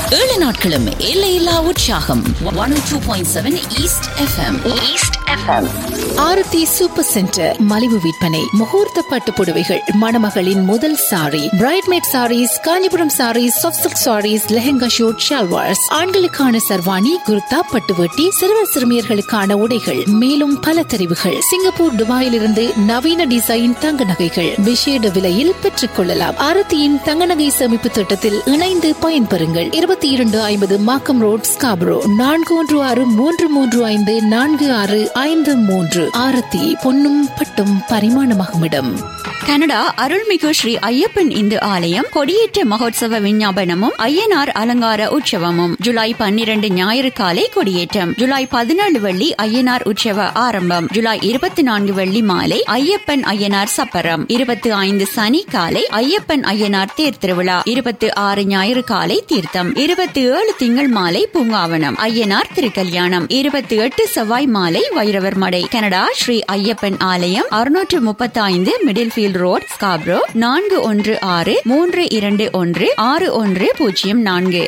ஏழு நாட்களும் எல்லையில்லா உற்சாகம் one two point seven east FM east FM Aarathi super centre மலிவு விற்பனை முகூர்த்த பட்டு புடவைகள் மணமகளின் முதல் sari bridesmaid saris Kanchipuram saris soft silk saris lehenga suit shalwars ஆண்களுக்கான சர்வாணி குர்தா பட்டுவட்டி சிறுவர் சிறுமியர்களுக்கான உடைகள் மேலும் பல தெரிவுகள் சிங்கப்பூர் துபாயிலிருந்து நவீன டிசைன் தங்க நகைகள் விசேட விலையில் பெற்றுக் கொள்ளலாம் ஆரத்தியின் தங்க நகை சேமிப்பு திட்டத்தில் இணைந்து பயன்பெறுங்கள் இருபத்தி இரண்டு ஐம்பது மாக்கம் ரோட் ஸ்காப்ரோ நான்கு ஒன்று ஆறு மூன்று மூன்று ஐந்து நான்கு ஆறு ஐந்து மூன்று ஆரத்தி பொன்னும் பட்டும் பரிமாணமாகும் இடம் கனடா அருள்மிகு ஸ்ரீ ஐயப்பன் இந்து ஆலயம் கொடியேற்ற மகோத்சவ விஞ்ஞாபனமும் ஐயனார் அலங்கார உற்சவமும் ஜூலை பன்னிரண்டு ஞாயிறு காலை கொடியேற்றம் ஜூலை பதினேழு வெள்ளி ஐயனார் உற்சவ ஆரம்பம் ஜூலை இருபத்தி நான்கு வெள்ளி மாலை ஐயப்பன் ஐயனார் சப்பரம் இருபத்தி ஐந்து சனி காலை ஐயப்பன் ஐயனார் தேர் திருவிழா இருபத்தி ஆறு ஞாயிறு காலை தீர்த்தம் இருபத்தி ஏழு திங்கள் மாலை பூங்காவனம் ஐயனார் திருக்கல்யாணம் இருபத்தி எட்டு செவ்வாய் மாலை வைரவர் மடை கனடா ஸ்ரீ ஐயப்பன் ஆலயம் அறுநூற்று முப்பத்தி ஐந்து மிடில் ஃபீல்ட் ரோட் ஸ்காப்ரோ நான்கு ஒன்று ஆறு மூன்று இரண்டு ஒன்று ஆறு ஒன்று பூஜ்ஜியம் நான்கு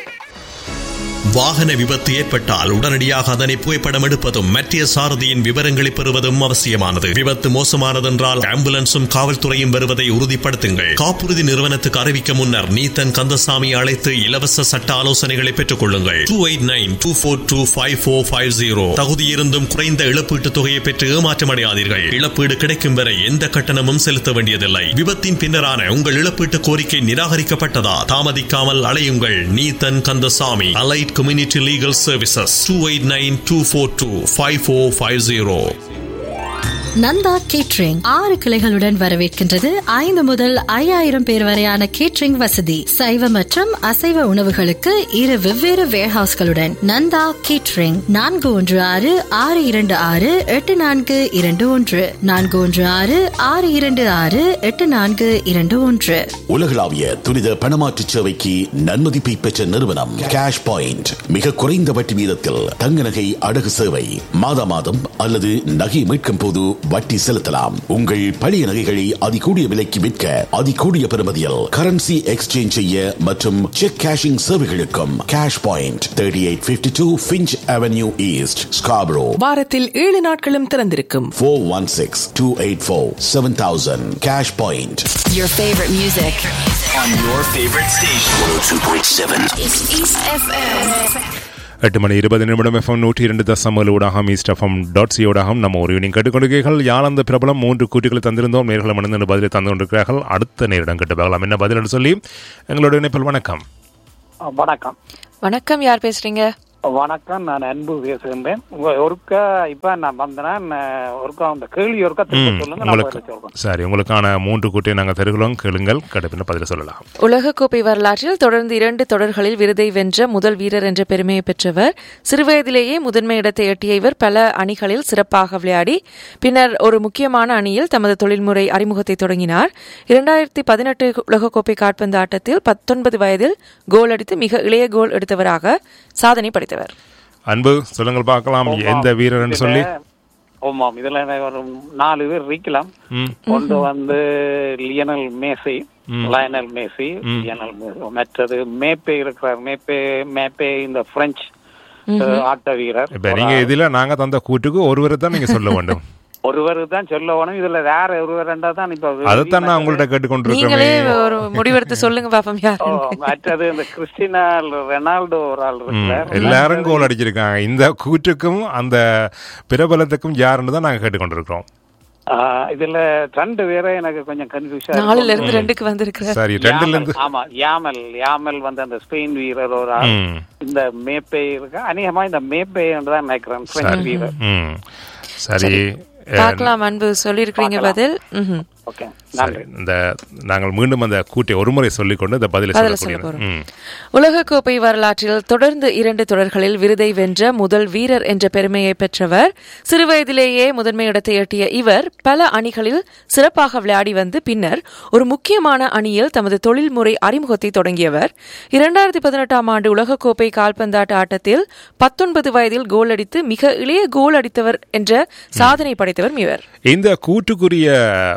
வாகன விபத்து ஏற்பட்டால் உடனடியாக அதனை புகைப்படம் எடுப்பதும் மத்திய சாரதியின் விவரங்களை பெறுவதும் அவசியமானது விபத்து மோசமானதென்றால் ஆம்புலன்ஸும் காவல்துறையும் வருவதை உறுதிப்படுத்துங்கள் காப்புறுதி நிறுவனத்துக்கு அறிவிக்க முன்னர் நீத்தன் கந்தசாமி அழைத்து இலவச சட்ட ஆலோசனைகளை பெற்றுக் கொள்ளுங்கள் two eight nine two four two five four five zero தகுதியிருந்தும் குறைந்த இழப்பீட்டுத் தொகையை பெற்று ஏமாற்றமடையாதீர்கள் இழப்பீடு கிடைக்கும் வரை எந்த கட்டணமும் செலுத்த வேண்டியதில்லை விபத்தின் பின்னரான உங்கள் இழப்பீட்டு கோரிக்கை நிராகரிக்கப்பட்டதா தாமதிக்காமல் அலையுங்கள் Neethan Kandasamy allied community legal services two eight nine two four two five four five zero Nandha catering ஆறு கிளைகளுடன் வரவேற்கின்றது ஐந்து முதல் ஐயாயிரம் பேர் வரையான கேட்ரிங் வசதி சைவ மற்றும் அசைவ உணவுகளுக்கு இரு வெவ்வேறு வேர்ஹவுஸ்களுடன் நந்தா கேட்ரிங் நான்கு ஒன்று ஆறு ஆறு இரண்டு ஆறு எட்டு நான்கு இரண்டு ஒன்று நான்கு ஒன்று ஆறு ஆறு இரண்டு ஆறு எட்டு நான்கு இரண்டு ஒன்று உலகளாவிய துரித பணமாற்று சேவைக்கு நன்மதிப்பை பெற்ற நிறுவனம் கேஷ் பாயிண்ட் மிக குறைந்த வட்டி வீதத்தில் தங்க நகை அடகு சேவை மாதா மாதம் அல்லது நகை மீட்கும் போது வட்டி செலுத்தலாம் உங்கள் பழைய நகைகளை அதிகூடிய விலைக்கு விற்க அதிகூடிய பெறுமதியில் கரன்சி எக்ஸ்சேஞ்ச் செய்ய மற்றும் செக் கேஷிங் சேவைகளுக்கும் cash point thirty eight fifty two Finch avenue east Scarborough வாரத்தில் ஏழு நாட்களும் திறந்திருக்கும் four one six two eight four seven thousand cash point Your favorite music. on your favorite station. 102.7. It's East FM. எட்டு மணி இருபது நிமிடம் FM நூற்றி இரண்டு தசமல் ஊடாகம் ஈஸ்ட் எஃப்எம் டாட் சி ஊடாகம் நம்ம ஒரு யூனிங் கேட்டுக்கொண்டிருக்கீர்கள் யார் அந்த பிரபலம் மூன்று கூட்டுகளை தந்திருந்தோம் நேர்களை மனிதன் பதிலை தந்து கொண்டிருக்கிறார்கள் அடுத்த நேரிடம் கேட்டு பார்க்கலாம் என்ன பதில் என்று சொல்லி எங்களோட இணைப்பில் வணக்கம் வணக்கம் வணக்கம் யார் பேசுறீங்க வணக்கம் நான் அன்பு பேசுகின்றேன் உங்க ஒருக்கா இப்ப நான் வந்தேன்னா நான் ஒருக்கா அந்த கேள்வி ஒருக்கா திரும்ப ம், சொல்லுங்க நான் பதில் உங்களுக்கு சொல்றேன் சரி உங்களுக்கான மூன்று கூட்டியை நாங்கள் தருகிறோம் கேளுங்கள் கடுப்பின பதிலை சொல்லலாம் உலகக்கோப்பை வரலாற்றில் தொடர்ந்து இரண்டு தொடர்களில் விருதை வென்ற முதல் வீரர் என்ற பெருமையை பெற்றவர் சிறுவயதிலேயே முதன்மை இடத்தை எட்டிய இவர் பல அணிகளில் சிறப்பாக விளையாடி பின்னர் ஒரு முக்கியமான அணியில் தமது தொழில்முறை அறிமுகத்தை தொடங்கினார் இரண்டாயிரத்தி பதினெட்டு உலகக்கோப்பை காற்பந்து ஆட்டத்தில் பத்தொன்பது வயதில் கோல் அடித்து மிக இளைய கோல் எடுத்தவராக சாதனை படைத்தவர் அன்பு சொல்லுங்கள் பார்க்கலாம் எந்த வீரர்னு சொல்லி ஆமாம் இதுல ஒரு நாலு பேர் இருக்கலாம் ம் ஒன்று வந்து Lionel Messi Lionel Messi Lionel Messi மற்றது மேப்பே இருக்கிறார் மேப்பே மேப்பே இந்த பிரெஞ்சு அஹ், ஆட்ட வீரர் இப்போ நீங்கள் இதில் நாங்கள் தந்த கூட்டுக்கு ஒருவரை தான் நீங்கள் சொல்ல வேண்டும் ஒருவர் தான் சொல்ல வேணும் இதுல வேற ஒருவர் தான் இப்ப அதைத்தான் நான் உங்கள்கிட்ட நீங்களே கேட்டுக்கொண்டிருக்கிறேன் ஒரு முடிவெடுத்து சொல்லுங்க பாப்போம் யார் ஓ, மற்றது இந்த கிறிஸ்டினா ரெனால்டோ ஒரு ஆள் இருக்கிறார் எல்லாரும் கோல் அடிச்சிருக்காங்க இந்த கூற்றுக்கும் அந்த பிரபலத்துக்கும் யாருன்னு தான் நாங்கள் கேட்டுக்கொண்டிருக்கிறோம் ஆஹ், இதுல ரெண்டு பேரை எனக்கு கொஞ்சம் கன்ஃபியூஷன் நாலுல இருந்து ரெண்டுக்கு வந்திருக்கிறார் சரி ரெண்டுல இருந்து ஆமா யாமல் யாமல் வந்து அந்த ஸ்பெயின் வீரர் ஒரு ஆள் ம் இந்த மேப்பே இருக்கு அநேகமா இந்த மேப்பே தான் நினைக்கிறேன் பிரெஞ்சு வீரர் ம் சரி அஹ், பார்க்கலாம் அன்பு சொல்லியிருக்கிறீங்க பதில் ம்ஹும். ஓகே சரி இந்த நாங்கள் மீண்டும் அந்த கூட்டை ஒருமுறை சொல்லிக்கொண்டு இந்த பதிலை பதில சொல்லக்கூடிய சொல்ல போறோம். ம் உலகக்கோப்பை வரலாற்றில் தொடர்ந்து இரண்டு தொடர்களில் விருதை வென்ற முதல் வீரர் என்ற பெருமையை பெற்றவர் சிறுவயதிலேயே முதன்மை இடத்தை எட்டிய இவர் பல அணிகளில் சிறப்பாக விளையாடி வந்து பின்னர் ஒரு முக்கியமான அணியில் தமது தொழில்முறை அறிமுகத்தை தொடங்கியவர் இரண்டாயிரத்தி பதினெட்டாம் ஆண்டு உலகக்கோப்பை கால்பந்தாட்ட ஆட்டத்தில் பத்தொன்பது வயதில் கோல் அடித்து மிக இளைய கோல் அடித்தவர் என்ற சாதனை படைத்தவர் இவர் இந்த கூட்டுக்குரிய சொந்தக்காரர்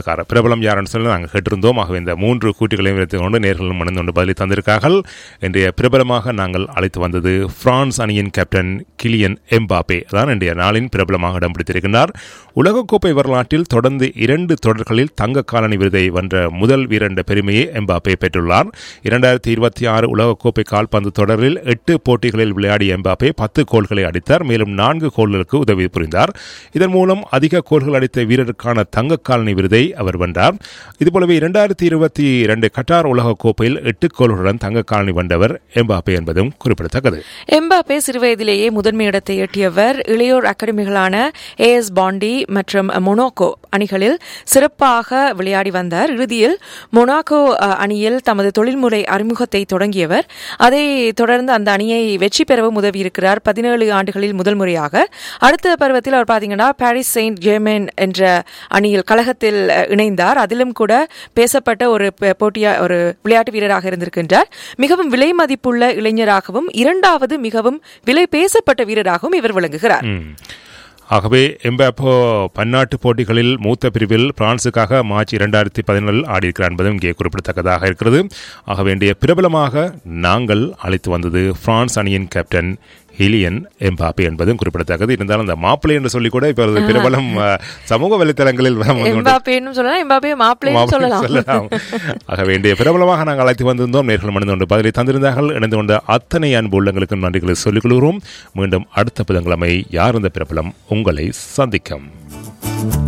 சொந்தக்காரர் பிரபலம் யாருன்னு சொல்லி நாங்கள் கேட்டிருந்தோம் ஆகவே இந்த மூன்று கூட்டுகளையும் வைத்துக்கொண்டு நேர்களும் மணிந்து கொண்டு பதிலை தந்திருக்கார்கள் இன்றைய பிரபலமாக நாங்கள் அழைத்து வந்தது பிரான்ஸ் அணியின் கேப்டன் கிலியன் எம்பாப்பே தான் இன்றைய நாளின் பிரபலமாக இடம் பிடித்திருக்கிறார் உலகக்கோப்பை வரலாற்றில் தொடர்ந்து இரண்டு தொடர்களில் தங்க காலனி விருதை வென்ற முதல் வீரர் என்ற பெருமையை எம்பாப்பே பெற்றுள்ளார் இரண்டாயிரத்தி இருபத்தி ஆறு உலகக்கோப்பை கால்பந்து தொடரில் எட்டு போட்டிகளில் விளையாடிய எம்பாப்பே பத்து கோல்களை அடித்தார் மேலும் நான்கு கோல்களுக்கு உதவி புரிந்தார் இதன் மூலம் அதிக கோல்கள் அடித்த வீரருக்கான தங்க காலனி விருதை அவர் வென்றார் இதுபோலவே இரண்டாயிரத்தி இருபத்தி இரண்டு கட்டார் உலக கோப்பையில் எட்டு கோல்களுடன் தங்க காலனி வென்றவர் எம்பாப்பே என்பதும் குறிப்பிடத்தக்கது எம்பாப்பே சிறுவயதிலேயே முதன்மை இடத்தை எட்டியவர் இளையோர் அகாடமிகளான ஏஎஸ் பாண்டி மற்றும் மொனாக்கோ அணிகளில் சிறப்பாக விளையாடி வந்தார் இறுதியில் மொனாக்கோ அஹ், அணியில் தமது தொழில்முறை அறிமுகத்தை தொடங்கியவர் அதை தொடர்ந்து அந்த அணியை வெற்றி பெறவும் உதவியிருக்கிறார் பதினேழு ஆண்டுகளில் முதல் முறையாக அடுத்த பருவத்தில் அவர் பார்த்தீங்கன்னா பாரிஸ் செயின்ட் ஜேமன் என்ற அணியில் கழகத்தில் அஹ், இணைந்தார் அதிலும் கூட பேசப்பட்ட ஒரு ப- போட்டியா ஒரு விளையாட்டு வீரராக இருந்திருக்கின்றார் மிகவும் விலை மதிப்புள்ள இளைஞராகவும் இரண்டாவது மிகவும் விலை பேசப்பட்ட வீரராகவும் இவர் விளங்குகிறார் ம். ஆகவே எம்பாப்போ பன்னாட்டு போட்டிகளில் மூத்த பிரிவில் பிரான்சுக்காக மார்ச் இரண்டாயிரத்தி பதினேழில் ஆடியிருக்கிறார் என்பதும் இங்கே குறிப்பிடத்தக்கதாக இருக்கிறது ஆக வேண்டிய பிரபலமாக நாங்கள் அழைத்து வந்தது பிரான்ஸ் அணியின் கேப்டன் ஹிலியன் எம்பாப்பே என்பதும் குறிப்பிடத்தக்கது இருந்தாலும் அந்த மாப்பிள்ளை என்று சொல்லி கூட இப்போ அது பிரபலம் அஹ், சமூக வலைத்தளங்களில் வந்து கொண்டு- எம்பாப்பேன்னு சொல்லலாம் எம்பாப்பே மாப்பிள்ளைன்னு மாப்பிள்ளை சொல்லலாம் சொல்லலாம். ஆக வேண்டிய பிரபலமாக நாங்கள் அழைத்து வந்திருந்தோம் நேர்கள் மணிந்து கொண்டு பதிலை தந்திருந்தார்கள் இணைந்து கொண்ட அத்தனை அன்பு உள்ளங்களுக்கும் நன்றிகளை சொல்லிக் கொள்கிறோம் மீண்டும் அடுத்த புதன்கிழமை யார் இந்த பிரபலம் உங்களை சந்திக்கும்